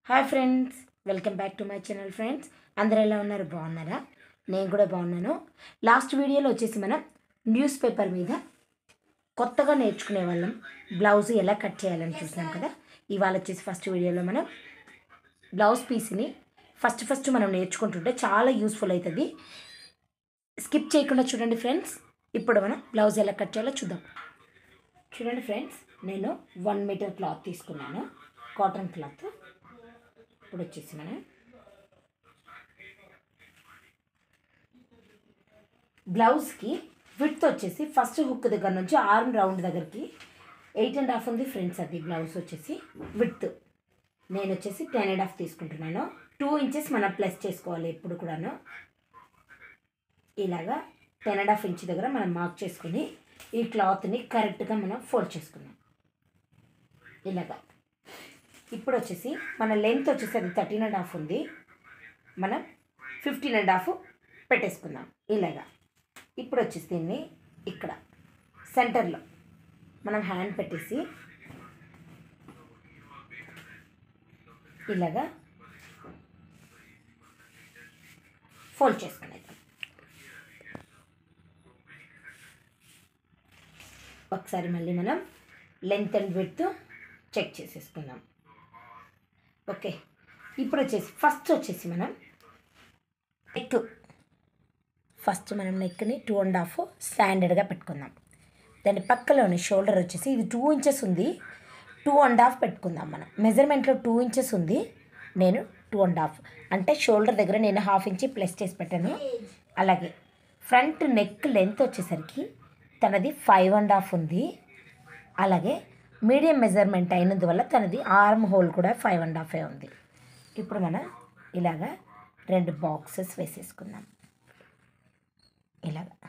Hi friends welcome back to my channel friends అందరూ ఎలా ఉన్నారు బాగున్నారా నేను కూడా బాగున్నాను లాస్ట్ వీడియోలో వచ్చేసి మనం న్యూస్ పేపర్ మీద కొత్తగా నేర్చుకునే వాళ్ళం బ్లౌజ్ ఎలా కట్ చేయాలని చూసినాం కదా ఇవాళ వచ్చేసి ఫస్ట్ వీడియోలో మనం బ్లౌజ్ పీస్ని ఫస్ట్ ఫస్ట్ మనం నేర్చుకుంటుంటే చాలా యూస్ఫుల్ అవుతుంది స్కిప్ చేయకుండా చూడండి ఫ్రెండ్స్ ఇప్పుడు మనం బ్లౌజ్ ఎలా కట్ చేయాలో చూద్దాం చూడండి ఫ్రెండ్స్ నేను వన్ మీటర్ క్లాత్ తీసుకున్నాను కాటన్ క్లాత్ ఇప్పుడు వచ్చేసి మనం బ్లౌజ్కి విడ్త్ వచ్చేసి ఫస్ట్ హుక్ దగ్గర నుంచి ఆర్మ్ రౌండ్ దగ్గరికి ఎయిట్ అండ్ హాఫ్ ఉంది ఫ్రెండ్స్ అది బ్లౌజ్ వచ్చేసి విడ్త్ నేను వచ్చేసి టెన్ అండ్ హాఫ్ తీసుకుంటున్నాను టూ ఇంచెస్ మనం ప్లస్ చేసుకోవాలి ఎప్పుడు కూడాను ఇలాగా టెన్ అండ్ హాఫ్ ఇంచ్ దగ్గర మనం మార్క్ చేసుకుని ఈ క్లాత్ని కరెక్ట్గా మనం ఫోల్డ్ చేసుకున్నాం ఇలాగా ఇప్పుడు వచ్చేసి మన లెంత్ వచ్చేసి అది థర్టీన్ అండ్ హాఫ్ ఉంది మనం ఫిఫ్టీన్ అండ్ హాఫ్ పెట్టేసుకుందాం ఇలాగా ఇప్పుడు వచ్చేసి దీన్ని ఇక్కడ సెంటర్లో మనం హ్యాండ్ పెట్టేసి ఇలాగా ఫోల్డ్ చేసుకునేది ఒకసారి మళ్ళీ మనం లెంత్ అండ్ విడ్త్ చెక్ చేసేసుకుందాం ఓకే ఇప్పుడు వచ్చేసి ఫస్ట్ వచ్చేసి మనం నెక్ ఫస్ట్ మనం నెక్ని టూ అండ్ హాఫ్ స్టాండర్డ్గా పెట్టుకుందాం దాని పక్కలోని షోల్డర్ వచ్చేసి ఇది టూ ఇంచెస్ ఉంది టూ అండ్ హాఫ్ పెట్టుకుందాం మనం మెజర్మెంట్లో టూ ఇంచెస్ ఉంది నేను టూ అండ్ హాఫ్ అంటే షోల్డర్ దగ్గర నేను హాఫ్ ఇంచి ప్లస్ చేసి పెట్టాను అలాగే ఫ్రంట్ నెక్ లెంత్ వచ్చేసరికి తనది ఫైవ్ అండ్ హాఫ్ ఉంది అలాగే మీడియం మెజర్మెంట్ అయినందువల్ల తనది ఆర్మ్ హోల్ కూడా ఫైవ్ అండ్ హాఫే ఉంది ఇప్పుడు మనం ఇలాగా రెండు బాక్సెస్ వేసేసుకుందాం ఇలాగా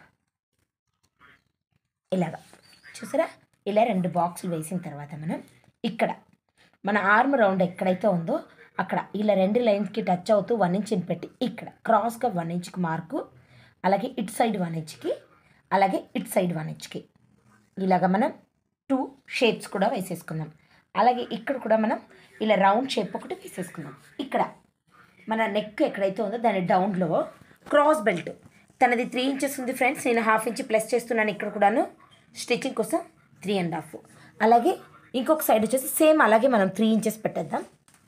ఇలాగా చూసారా ఇలా రెండు బాక్సులు వేసిన తర్వాత మనం ఇక్కడ మన ఆర్మ్ రౌండ్ ఎక్కడైతే ఉందో అక్కడ ఇలా రెండు లైన్స్కి టచ్ అవుతూ వన్ ఇంచ్ని పెట్టి ఇక్కడ క్రాస్గా వన్ ఇంచ్కి మార్కు అలాగే ఇటు సైడ్ వన్ ఇంచ్కి అలాగే ఇటు సైడ్ వన్ ఇంచ్కి ఇలాగ మనం టూ షేప్స్ కూడా వేసేసుకుందాం అలాగే ఇక్కడ కూడా మనం ఇలా రౌండ్ షేప్ ఒకటి వేసేసుకుందాం ఇక్కడ మన నెక్ ఎక్కడైతే ఉందో దాని డౌన్లో క్రాస్ బెల్ట్ తనది త్రీ ఇంచెస్ ఉంది ఫ్రెండ్స్ నేను హాఫ్ ఇంచ్ ప్లస్ చేస్తున్నాను ఇక్కడ కూడాను స్టిచ్చింగ్ కోసం త్రీ అండ్ హాఫ్ అలాగే ఇంకొక సైడ్ వచ్చేసి సేమ్ అలాగే మనం త్రీ ఇంచెస్ పెట్టేద్దాం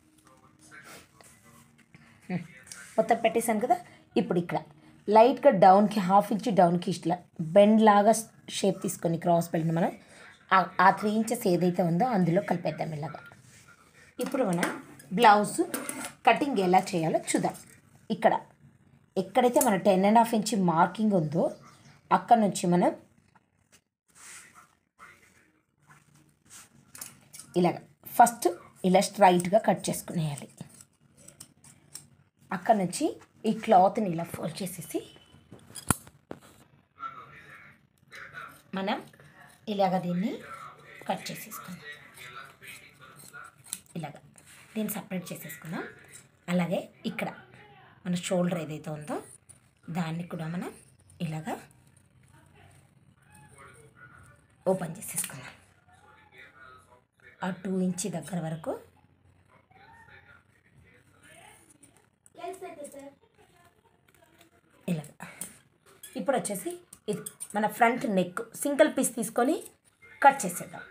హ్మ్. మొత్తం పెట్టేశాను కదా ఇప్పుడు ఇక్కడ లైట్గా డౌన్కి హాఫ్ ఇంచ్ డౌన్కి ఇట్లా బెండ్ లాగా షేప్ తీసుకొని క్రాస్ బెల్ట్ని మనం ఆ- ఆ త్రీ ఇంచెస్ ఏదైతే ఉందో అందులో కలిపేద్దాం ఇలాగా ఇప్పుడు మనం బ్లౌజ్ కటింగ్ ఎలా చేయాలో చూద్దాం ఇక్కడ ఎక్కడైతే మన ten and half inch marking ఉందో అక్కడ నుంచి మనం ఇలాగ ఫస్ట్ ఇలా స్ట్రైట్గా కట్ చేసుకునేయాలి అక్కడ నుంచి ఈ క్లాత్ని ఇలా ఫోల్డ్ చేసేసి మనం ఇలాగ దీన్ని కట్ చేసేసుకుందాం ఇలాగ దీన్ని సపరేట్ చేసేసుకుందాం అలాగే ఇక్కడ మన షోల్డర్ ఏదైతే ఉందో దాన్ని కూడా మనం ఇలాగా ఓపెన్ చేసేసుకుందాం ఆ టూ ఇంచి దగ్గర వరకు ఇలాగ ఇప్పుడు వచ్చేసి ఇది మన ఫ్రంట్ నెక్ సింగిల్ పీస్ తీసుకొని కట్ చేసేద్దాం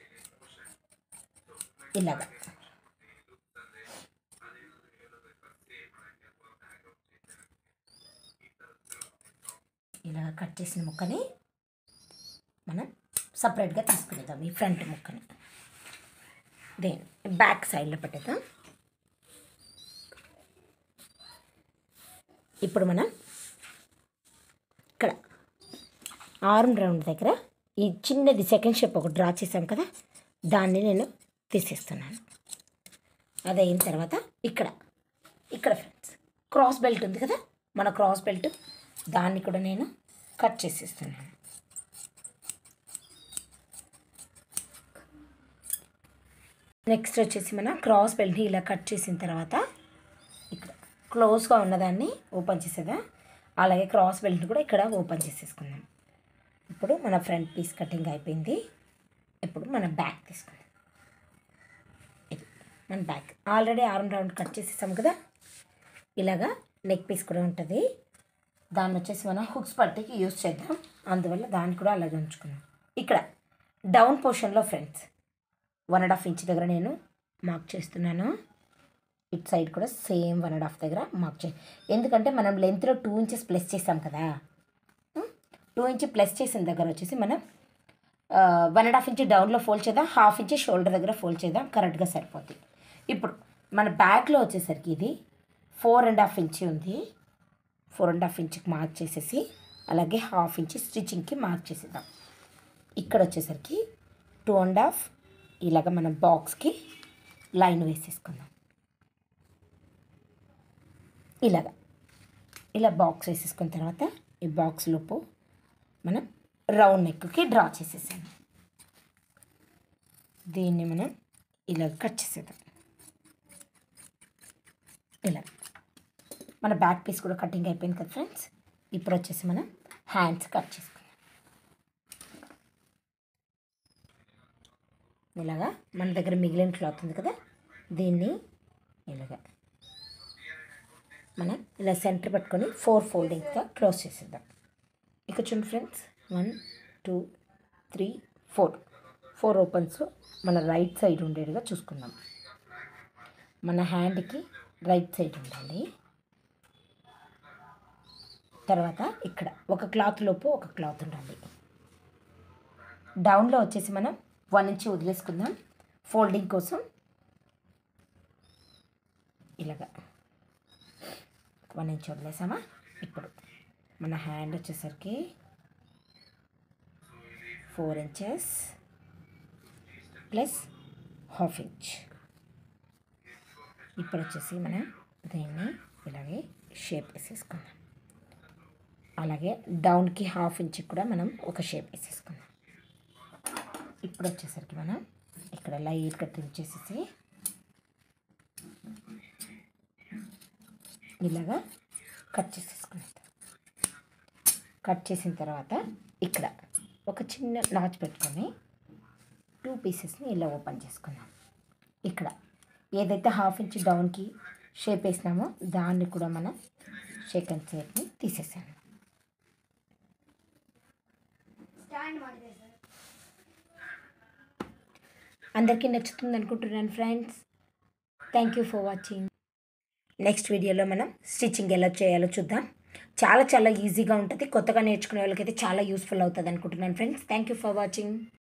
ఇలాగా ఇలాగ కట్ చేసిన ముక్కని మనం సపరేట్గా తీసుకునేద్దాం ఈ ఫ్రంట్ ముక్కని దేని బ్యాక్ సైడ్లో పెట్టేద్దాం ఇప్పుడు మనం ఇక్కడ ఆర్మ్ రౌండ్ దగ్గర ఈ చిన్నది సెకండ్ షేప్ ఒకటి డ్రా చేసాం కదా దాన్ని నేను తీసేస్తున్నాను అది అయిన తర్వాత ఇక్కడ ఇక్కడ ఫ్రెండ్స్ క్రాస్ బెల్ట్ ఉంది కదా మన క్రాస్ బెల్ట్ దాన్ని కూడా నేను కట్ చేసేస్తున్నాను నెక్స్ట్ వచ్చేసి మన క్రాస్ బెల్ట్ని ఇలా కట్ చేసిన తర్వాత ఇక్కడ క్లోజ్గా ఉన్నదాన్ని ఓపెన్ చేసేదా అలాగే క్రాస్ బెల్ట్ కూడా ఇక్కడ ఓపెన్ చేసేసుకుందాం ఇప్పుడు మన ఫ్రంట్ పీస్ కటింగ్ అయిపోయింది ఇప్పుడు మన బ్యాక్ తీసుకుందాం ఇది మన back already arm round cut చేసేసాం కదా ఇలాగా నెక్ పీస్ కూడా ఉంటుంది దాన్ని వచ్చేసి మనం హుక్స్ పట్టికి యూస్ చేద్దాం అందువల్ల దాన్ని కూడా అలాగే ఉంచుకున్నాం ఇక్కడ డౌన్ పోర్షన్లో friends one and half inch దగ్గర నేను మార్క్ చేస్తున్నాను ఇట్ సైడ్ కూడా సేమ్ వన్ అండ్ హాఫ్ దగ్గర మార్క్ చే ఎందుకంటే మనం లెంత్లో టూ ఇంచెస్ ప్లస్ చేసాం కదా టూ ఇంచ్ ప్లస్ చేసిన దగ్గర వచ్చేసి మనం వన్ అండ్ హాఫ్ ఇంచ్ డౌన్లో ఫోల్డ్ చేద్దాం హాఫ్ ఇంచ్ షోల్డర్ దగ్గర ఫోల్డ్ చేద్దాం కరెక్ట్గా సరిపోతుంది ఇప్పుడు మన బ్యాక్లో వచ్చేసరికి ఇది ఫోర్ అండ్ హాఫ్ ఇంచ్ ఉంది ఫోర్ అండ్ హాఫ్ ఇంచ్కి మార్క్ చేసేసి అలాగే హాఫ్ ఇంచ్ స్టిచ్చింగ్కి మార్క్ చేసేద్దాం ఇక్కడ వచ్చేసరికి టూ అండ్ హాఫ్ ఇలాగ మనం బాక్స్కి లైన్ వేసేసుకుందాం ఇలాగ ఇలా బాక్స్ వేసేసుకున్న తర్వాత ఈ బాక్స్ లోపు మనం రౌండ్ నెక్కి డ్రా చేసేసాము దీన్ని మనం ఇలా కట్ చేసేద్దాం ఇలా మన బ్యాక్ పీస్ కూడా కటింగ్ అయిపోయింది కదా ఫ్రెండ్స్ ఇప్పుడు వచ్చేసి మనం హ్యాండ్స్ కట్ చేసుకుందాం ఇలాగా మన దగ్గర మిగిలిన క్లాత్ ఉంది కదా దీన్ని ఇలాగా మనం ఇలా సెంటర్ పెట్టుకొని ఫోర్ ఫోల్డింగ్స్గా క్లోజ్ చేసేద్దాం ఇక చూడండి friends one two three four four opens మన రైట్ సైడ్ ఉండేట్టుగా చూసుకుందాం మన హ్యాండ్కి రైట్ సైడ్ ఉండాలి తర్వాత ఇక్కడ ఒక క్లాత్ లోపు ఒక క్లాత్ ఉండాలి డౌన్లో వచ్చేసి మనం వన్ ఇంచ్ వదిలేసుకుందాం ఫోల్డింగ్ కోసం ఇలాగా వన్ ఇంచ్ వదిలేసామా ఇప్పుడు మన హ్యాండ్ వచ్చేసరికి four inches plus half inch ఇప్పుడు వచ్చేసి మనం దీన్ని ఇలాగే షేప్ వేసేసుకుందాం అలాగే డౌన్కి హాఫ్ ఇంచ్ కూడా మనం ఒక షేప్ వేసేసుకుందాం ఇప్పుడు వచ్చేసరికి మనం ఇక్కడ లైట్గా ట్రిమ్ చేసేసి ఇలాగా కట్ చేసేసుకుందాం కట్ చేసిన తర్వాత ఇక్కడ ఒక చిన్న నాచ్ పెట్టుకొని టూ పీసెస్ని ఇలా ఓపెన్ చేసుకుందాం ఇక్కడ ఏదైతే హాఫ్ ఇంచ్ డౌన్కి షేప్ వేసినామో దాన్ని కూడా మనం షేక్ అండ్ షేప్ని తీసేసాను అందరికీ నచ్చుతుంది అనుకుంటున్నాను friends thank you for watching next వీడియోలో మనం స్టిచ్చింగ్ ఎలా చేయాలో చూద్దాం చాలా చాలా ఈజీగా ఉంటుంది కొత్తగా నేర్చుకునే వాళ్ళకైతే చాలా యూస్ఫుల్ అవుతుంది అనుకుంటున్నాను friends thank you for watching